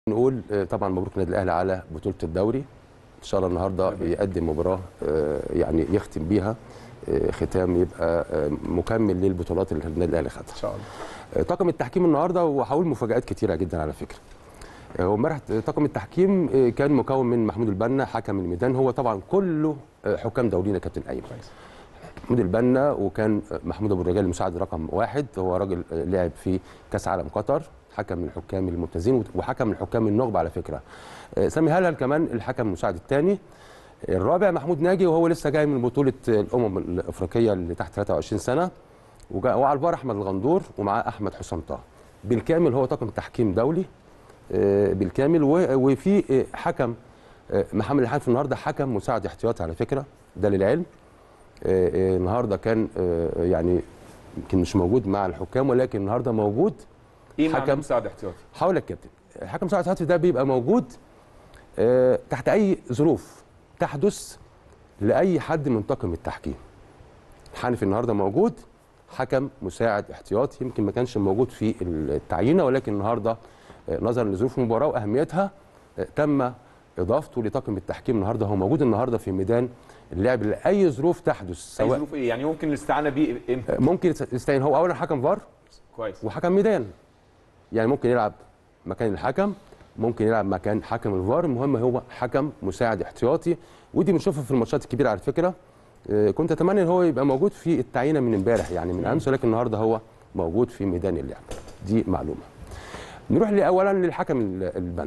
نقول آه، طبعا مبروك النادي الاهلي على بطوله الدوري ان شاء الله النهارده يقدم مباراه آه، يعني يختم بيها آه، ختام يبقى آه، مكمل للبطولات اللي النادي الاهلي خدها ان شاء الله آه، طاقم التحكيم النهارده وهقول مفاجات كتيره جدا على فكره آه، هو امبارح طاقم التحكيم آه، كان مكون من محمود البنا حكم الميدان هو طبعا كله آه، حكام دوليين يا كابتن ايمن كويس محمود البنا وكان محمود ابو الرجال المساعد رقم واحد هو راجل لعب في كاس عالم قطر حكم من الحكام الممتازين وحكم من حكام النخبه على فكره آه، سامي هلال كمان الحكم المساعد الثاني الرابع محمود ناجي وهو لسه جاي من بطوله الامم الافريقيه اللي تحت 23 سنه وجا- وعلى الفار احمد الغندور ومعاه احمد حسام طه بالكامل هو طاقم تحكيم دولي آه، بالكامل و- وفي آه، حكم آه، محمد الحنفي النهارده حكم مساعد احتياطي على فكره ده للعلم آه، آه، النهارده كان آه، يعني يمكن مش موجود مع الحكام ولكن النهارده موجود ايه معنى حكم. مساعد احتياطي حول الكابتن الحكم مساعد احتياطي ده بيبقى موجود آه، تحت اي ظروف تحدث لاي حد من طاقم التحكيم الحنفي النهارده موجود حكم مساعد احتياطي يمكن ما كانش موجود في التعيينه ولكن النهارده آه، نظرا لظروف المباراه واهميتها آه، تم اضافته لطاقم التحكيم النهارده هو موجود النهارده في ميدان اللعب لاي ظروف تحدث اي سواء ظروف ايه يعني ممكن الاستعانه بيه امتى آه، ممكن يستعين هو اولا حكم فار كويس وحكم ميدان يعني ممكن يلعب مكان الحكم ممكن يلعب مكان حكم الفار المهم هو حكم مساعد احتياطي ودي بنشوفها في الماتشات الكبيره على فكره آه، كنت اتمنى ان هو يبقى موجود في التعيينه من امبارح يعني من امس ولكن النهارده هو موجود في ميدان اللعب دي معلومه نروح لاولا للحكم ال- البنا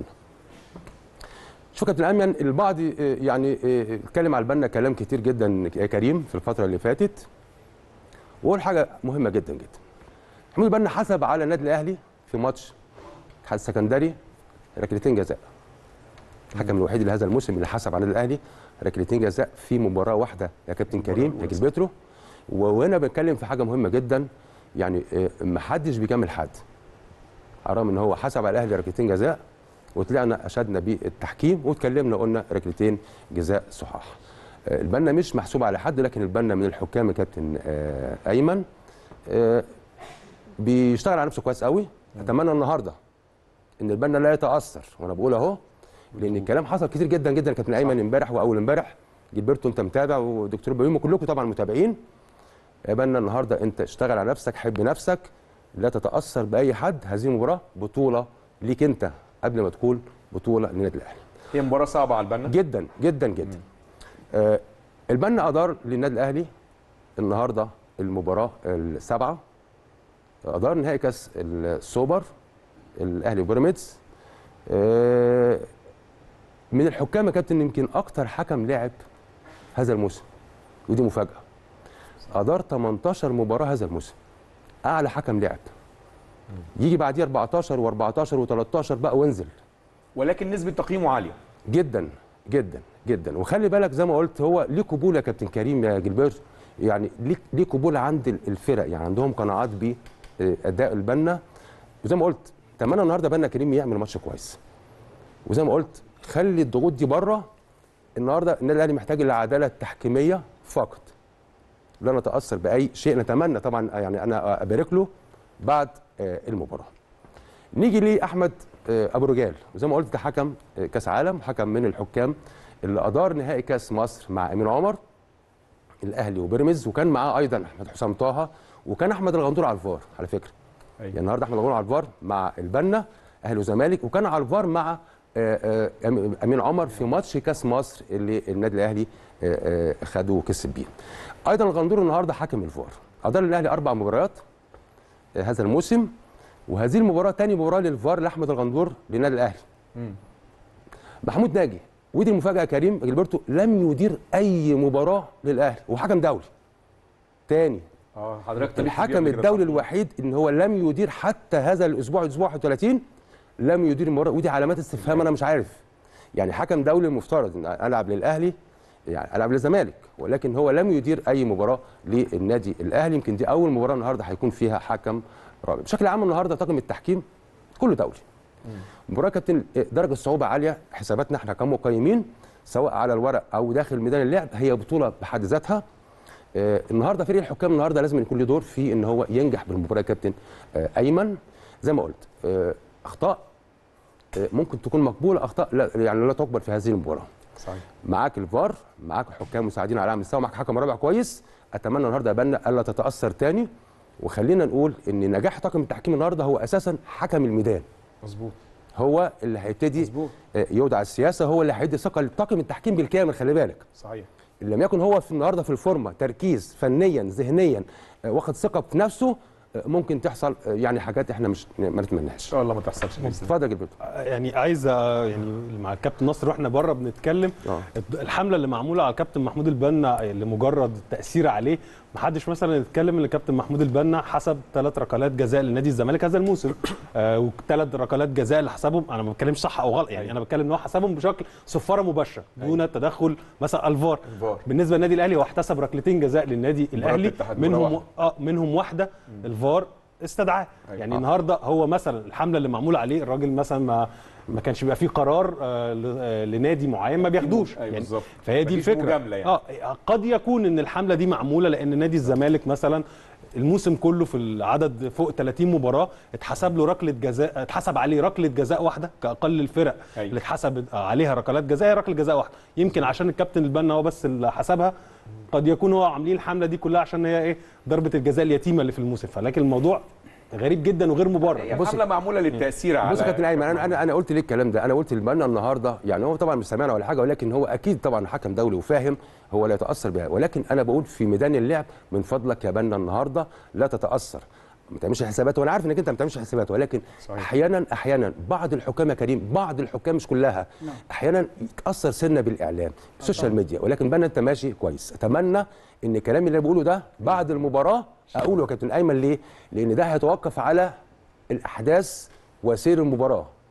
شوف كابتن ايمن البعض آه، يعني آه، اتكلم على البنا كلام كتير جدا يا كريم في الفتره اللي فاتت وقول حاجه مهمه جدا جدا محمود البنا حسب على النادي الاهلي في ماتش الاتحاد السكندري ركلتين جزاء الحكم الوحيد اللي هذا الموسم اللي حسب على النادي الاهلي ركلتين جزاء في مباراه واحده يا كابتن كريم يا جilberto وهنا بنتكلم في حاجه مهمه جدا يعني آه، ما حدش بيكمل حد على الرغم ان هو حسب على الاهلي ركلتين جزاء وطلعنا اشدنا بالتحكيم واتكلمنا قلنا ركلتين جزاء صحاح آه، البنا مش محسوب على حد لكن البنا من الحكام يا كابتن آه، ايمن آه، بيشتغل على نفسه كويس قوي اتمنى النهارده ان البنا لا يتاثر وانا بقول اهو لان الكلام حصل كتير جدا جدا يا كابتن ايمن امبارح واول امبارح جilberto انت متابع ودكتور بيومي كلكم طبعا متابعين يا بنا النهارده انت اشتغل على نفسك حب نفسك لا تتاثر باي حد هذه المباراه بطوله ليك انت قبل ما تكون بطوله للنادي الاهلي هي مباراه صعبه على البنا جدا جدا جدا آه البنا ادار للنادي الاهلي النهارده المباراه السابعه ادار نهائي كاس السوبر الاهلي وبيراميدز آه من الحكام يا كابتن يمكن اكتر حكم لعب هذا الموسم ودي مفاجاه ادار 18 مباراه هذا الموسم اعلى حكم لعب يجي بعديه 14 و14 و13 بقى وانزل ولكن نسبه تقييمه عاليه جدا جدا جدا وخلي بالك زي ما قلت هو ليه قبول يا كابتن كريم يا جilberto يعني ليه ليه قبول عند ال- الفرق يعني عندهم قناعات باداء البنا وزي ما قلت اتمنى النهارده بنا كريم يعمل ماتش كويس وزي ما قلت خلي الضغوط دي بره النهارده النادي الاهلي محتاج العداله التحكيميه فقط لا نتاثر باي شيء نتمنى طبعا يعني انا ابارك له بعد آه، المباراه نيجي لاحمد آه، ابو رجال وزي ما قلت ده حكم آه، كاس عالم حكم من الحكام اللي ادار نهائي كاس مصر مع امين عمر الاهلي وبيراميدز وكان معاه ايضا احمد حسام طه وكان احمد الغندور على الفار على فكره أيوة. يعني النهارده احمد الغندور على الفار مع البنا اهلي وزمالك وكان على الفار مع آه، آه، أم- امين عمر في ماتش كاس مصر اللي النادي الاهلي آه، آه، خده وكسب بيه ايضا الغندور النهارده حكم الفار ادار الاهلي اربع مباريات آه، هذا الموسم وهذه المباراه ثاني مباراه للفار لاحمد الغندور للنادي الاهلي محمود ناجي ودي المفاجاه يا كريم جilberto لم يدير اي مباراه للاهلي وحكم دولي تاني اه حضرتك تلف الحكم بيها كده الدولي صح؟ الوحيد ان هو لم يدير حتى هذا الاسبوع الاسبوع 31 لم يدير المباراه ودي علامات استفهام انا مش عارف يعني حكم دولي المفترض ان العب للاهلي يعني العب للزمالك ولكن هو لم يدير اي مباراه للنادي الاهلي يمكن دي اول مباراه النهارده هيكون فيها حكم رابع بشكل عام النهارده طاقم التحكيم كله دولي مباراه كابتن درجه الصعوبه عاليه حساباتنا احنا كمقيمين سواء على الورق او داخل ميدان اللعب هي بطوله بحد ذاتها آه، النهارده فريق الحكام النهارده لازم يكون له دور في ان هو ينجح بالمباراه يا كابتن آه، ايمن زي ما قلت آه، اخطاء آه، ممكن تكون مقبوله اخطاء لا يعني لا تقبل في هذه المباراه صحيح معاك الفار معاك حكام مساعدين على اعلى مستوى معاك حكم رابع كويس اتمنى النهارده يا بنا الا تتاثر تاني وخلينا نقول ان نجاح طاقم التحكيم النهارده هو اساسا حكم الميدان مظبوط هو اللي هيبتدي مظبوط. آه، يودع السياسه هو اللي هيدي ثقه لطاقم التحكيم بالكامل خلي بالك صحيح إن لم يكن هو في النهارده في الفورمه تركيز فنيا ذهنيا آه، واخد ثقه في نفسه آه، ممكن تحصل آه، يعني حاجات احنا مش ما ان نتمناش شاء الله ما تحصلش بإذن الله. اتفضل يا جلبرتو يعني عايز آه، يعني مع الكابتن نصر واحنا بره بنتكلم اه الحمله اللي معموله على الكابتن محمود البنا لمجرد التاثير عليه محدش مثلا يتكلم ان الكابتن محمود البنا حسب ثلاث ركلات جزاء لنادي الزمالك هذا الموسم آه وثلاث ركلات جزاء اللي حسبهم انا ما بتكلمش صح او غلط يعني انا بتكلم ان هو حسبهم بشكل صفاره مباشره دون تدخل مثلا الفار الفار. بالنسبه للنادي الاهلي هو احتسب ركلتين جزاء للنادي الاهلي الاتحاد منهم مرة اه منهم واحده الفار استدعاه أيوة. يعني آه. النهارده هو مثلا الحمله اللي معموله عليه الراجل مثلا ما ما كانش بيبقى فيه قرار آه ل- آه، لنادي معين ما بياخدوش أيوة بالظبط. فهي دي مفيش الفكره مجاملة يعني. اه قد يكون ان الحمله دي معموله لان نادي الزمالك مثلا الموسم كله في العدد فوق 30 مباراه اتحسب له ركله جزاء اتحسب عليه ركله جزاء واحده كاقل الفرق أيوة. اللي اتحسب عليها ركلات جزاء هي ركله جزاء واحده يمكن عشان الكابتن البنا هو بس اللي حسبها قد يكون هو عاملين الحمله دي كلها عشان هي ايه ضربه الجزاء اليتيمه اللي في الموسم فلكن الموضوع غريب جدا وغير مبرر هي بص- حمله معموله للتاثير على بص يا كابتن ايمن انا انا انا قلت ليه الكلام ده انا قلت للبنا النهارده يعني هو طبعا مش سامعنا ولا حاجه ولكن هو اكيد طبعا حكم دولي وفاهم هو لا يتاثر بها ولكن انا بقول في ميدان اللعب من فضلك يا بنا النهارده لا تتاثر ما تعملش حسابات وانا عارف انك انت ما بتعملش حسابات ولكن صحيح. احيانا احيانا بعض الحكام يا كريم بعض الحكام مش كلها احيانا يتاثر سنه بالاعلام السوشيال ميديا ولكن بنا انت ماشي كويس اتمنى ان الكلام اللي أنا بقوله ده بعد المباراه اقوله يا كابتن ايمن ليه؟ لان ده هيتوقف على الاحداث وسير المباراه